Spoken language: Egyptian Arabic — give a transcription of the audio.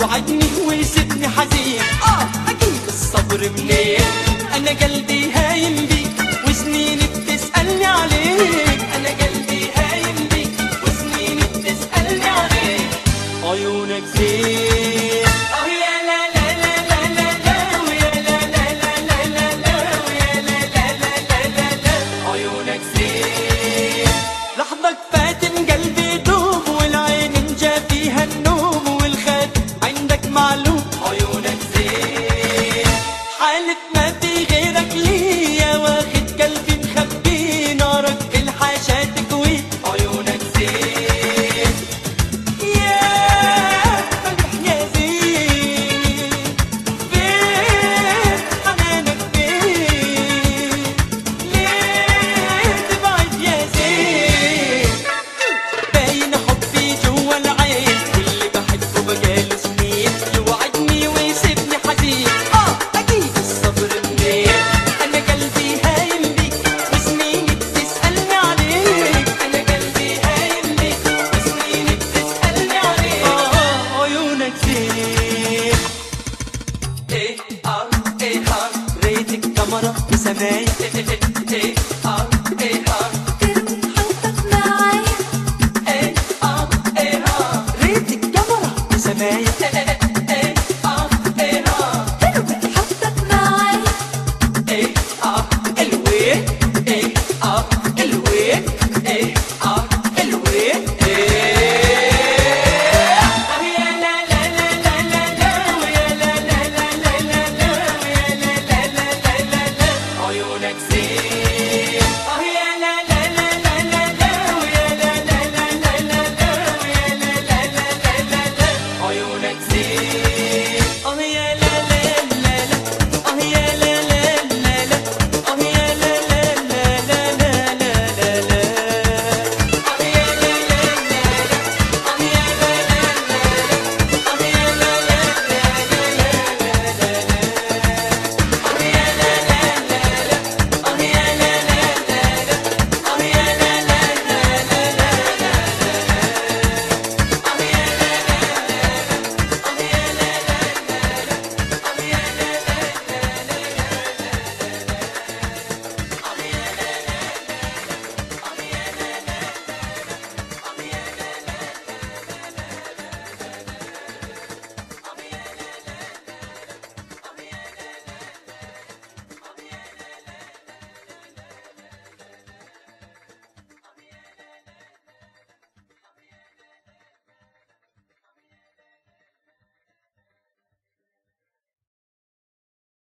يوعدني ويسيبني حزين اه اجيب الصبر منين انا قلبي هايم بيك وسنيني بتسألني عليك انا قلبي هايم بيك وسنيني بتسألني عليك عيونك زين اه يا لا لا لا لا لا لا ويا لا لا لا لا لا لا ويا لا لا لا لا لا لا عيونك زين لحظك فاتن قلبي دوب والعين انجا فيها النوم والخد عندك معلوم عيونك زين حالف ما في غيرك ليا واخد قلبي مخبي نارك في الحاجات تكوي عيونك زين يا فالح يا زين فين حنانك فين ليه تبعد يا زين باين حبي جوا العين واللي بحبه بقاله سنين يوعدني ويسيبني حزين اه اجيب الصبر منين انا قلبي هايم بيك وسنيني بتسألني عليك انا قلبي هايم بيك وسنيني بتسألني عليك اه عيونك زين ايه اه ايه اه ريت الكاميرا بسمايا ايه اه ايه اه ترمي حبك معايا ايه اه ايه اه ريت الكاميرا بسمايا ايه اه ايه اه ترمي حبك معايا ايه اه الوين ايه اه الوين ايه اه الوين ايه اه يا لا لا لا لا لا لا ويا لا لا لا لا لا لا ويا لا لا لا لا لا لا عيونك زين اه يا لا لا لا لا لا لا ويا لا لا لا لا لا لا ويا لا لا لا لا لا لا عيونك زين